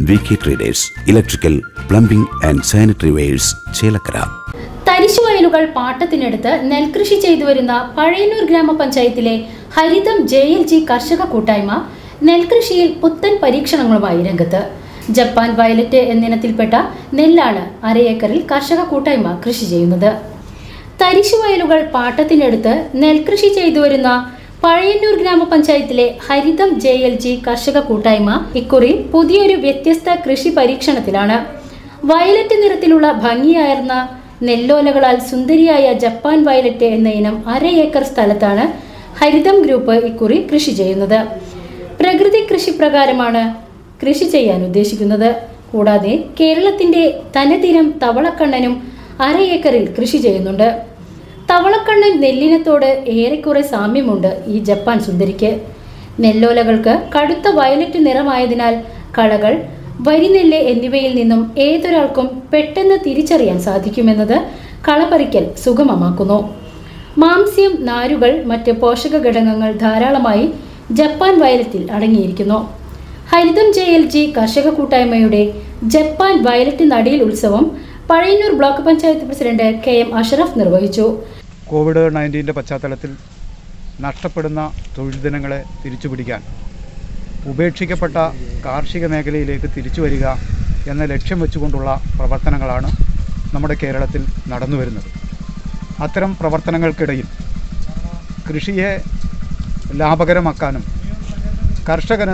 V K traders electrical plumbing and sanitary wares Chelakkara തരിശുവയലുകൾ പാട്ടത്തിനെടുത്ത് നെൽകൃഷി ചെയ്തു വരുന്ന പഴയന്നൂർ ഗ്രാമപഞ്ചായത്തിലെ ഹരിതം ജെ എൽ ജി കർഷക കൂട്ടായ്മ നെൽകൃഷിയിൽ പുത്തൻ പരീക്ഷണങ്ങളുമായി രംഗത്ത് ജപ്പാൻ വയലറ്റ് എന്നിനത്തിൽപ്പെട്ട നെല്ലാണ് അരയേക്കറിൽ കർഷക കൂട്ടായ്മ കൃഷി ചെയ്യുന്നത് തരിശുവയലുകൾ പാട്ടത്തിനെടുത്ത് നെൽകൃഷി ചെയ്തു വരുന്ന പഴയന്നൂർ ഗ്രാമപഞ്ചായത്തിലെ ഹരിതം ജെ എൽ ജി കർഷക കൂട്ടായ്മ ഇക്കുറി പുതിയൊരു വ്യത്യസ്ത കൃഷി പരീക്ഷണത്തിലാണ് വയലറ്റ് നിറത്തിലുള്ള ഭംഗിയാർന്ന നെല്ലോലകളാൽ സുന്ദരിയായ ജപ്പാൻ വയലറ്റ് എന്ന ഇനം അര ഏക്കർ സ്ഥലത്താണ് ഹരിതം ഗ്രൂപ്പ് ഇക്കുറി കൃഷി ചെയ്യുന്നത് പ്രകൃതി കൃഷി പ്രകാരമാണ് കൃഷി ചെയ്യാൻ ഉദ്ദേശിക്കുന്നത് കൂടാതെ കേരളത്തിന്റെ തനതിനം തവളക്കണ്ണനും അര ഏക്കറിൽ കൃഷി ചെയ്യുന്നുണ്ട് തവളക്കണ്ണൻ നെല്ലിനത്തോട് ഏറെക്കുറെ സാമ്യമുണ്ട് ഈ ജപ്പാൻ സുന്ദരിക്ക് നെല്ലോലകൾക്ക് കടുത്ത വയലറ്റ് നിറമായതിനാൽ കളകൾ വരിനെല്ല് എന്നിവയിൽ നിന്നും ഏതൊരാൾക്കും പെട്ടെന്ന് തിരിച്ചറിയാൻ സാധിക്കുമെന്നത് കളപറിക്കൽ സുഗമമാക്കുന്നു മാംസ്യം നാരുകൾ മറ്റ് പോഷക ഘടകങ്ങൾ ധാരാളമായി ജപ്പാൻ വയലറ്റിൽ അടങ്ങിയിരിക്കുന്നു ഹരിതം ജെ എൽ ജി കർഷക കൂട്ടായ്മയുടെ ജപ്പാൻ വയലറ്റ് നടിയിൽ ഉത്സവം Pazhayannur block panchayat president K M Ashraf നിർവഹിച്ചു കോവിഡ് നയൻറ്റീൻ്റെ പശ്ചാത്തലത്തിൽ നഷ്ടപ്പെടുന്ന തൊഴിൽ ദിനങ്ങളെ തിരിച്ചുപിടിക്കാൻ ഉപേക്ഷിക്കപ്പെട്ട കാർഷിക മേഖലയിലേക്ക് തിരിച്ചു വരിക എന്ന ലക്ഷ്യം വെച്ചുകൊണ്ടുള്ള പ്രവർത്തനങ്ങളാണ് നമ്മുടെ കേരളത്തിൽ നടന്നു വരുന്നത് അത്തരം പ്രവർത്തനങ്ങൾക്കിടയിൽ കൃഷിയെ ലാഭകരമാക്കാനും കർഷകന്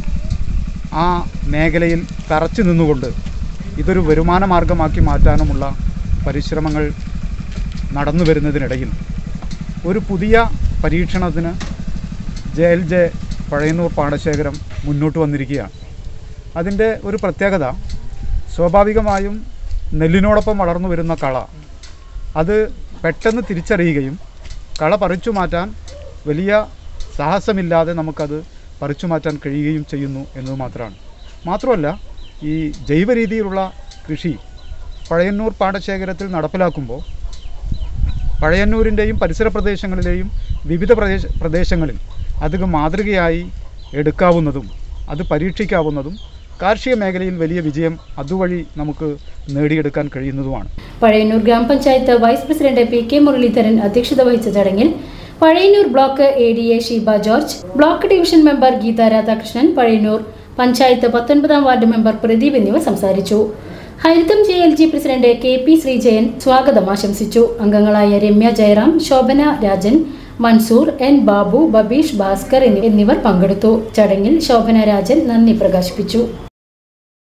ആ മേഖലയിൽ തറച്ചു നിന്നുകൊണ്ട് ഇതൊരു വരുമാന മാർഗമാക്കി മാറ്റാനുമുള്ള പരിശ്രമങ്ങൾ നടന്നു വരുന്നതിനിടയിൽ ഒരു പുതിയ പരീക്ഷണത്തിന് ജെ എൽ ജെ പഴയന്നൂർ പാടശേഖരം മുന്നോട്ട് വന്നിരിക്കുകയാണ് അതിൻ്റെ ഒരു പ്രത്യേകത സ്വാഭാവികമായും നെല്ലിനോടൊപ്പം വളർന്നു വരുന്ന കള അത് പെട്ടെന്ന് തിരിച്ചറിയുകയും കള പറിച്ചു മാറ്റാൻ വലിയ സാഹസമില്ലാതെ നമുക്കത് പറിച്ചു മാറ്റാൻ കഴിയുകയും ചെയ്യുന്നു എന്നത് മാത്രമാണ് മാത്രമല്ല ഈ ജൈവ രീതിയിലുള്ള കൃഷി പഴയന്നൂർ പാടശേഖരത്തിൽ നടപ്പിലാക്കുമ്പോൾ പഴയന്നൂരിൻ്റെയും പരിസര പ്രദേശങ്ങളിലെയും വിവിധ പ്രദേശ പ്രദേശങ്ങളിൽ അത് മാതൃകയായി എടുക്കാവുന്നതും അത് പരീക്ഷിക്കാവുന്നതും കാർഷിക മേഖലയിൽ വലിയ വിജയം അതുവഴി നമുക്ക് നേടിയെടുക്കാൻ കഴിയുന്നതുമാണ് പഴയന്നൂർ ഗ്രാമപഞ്ചായത്ത് vice president P K Muraleedharan അധ്യക്ഷത വഹിച്ച ചടങ്ങിൽ Pazhayannur block A D A Sheeba George block division member Geetha Radhakrishnan Pazhayannur panchayat പത്തൊൻപതാം വാർഡ് മെമ്പർ പ്രദീപ് എന്നിവർ സംസാരിച്ചു Haritham J L G president K P Sreejayan സ്വാഗതം ആശംസിച്ചു അംഗങ്ങളായ രമ്യ ജയറാം ശോഭന രാജൻ മൻസൂർ എൻ ബാബു ബബീഷ് ഭാസ്കർ എന്നി- എന്നിവർ പങ്കെടുത്തു ചടങ്ങിൽ ശോഭന രാജൻ നന്ദി പ്രകാശിപ്പിച്ചു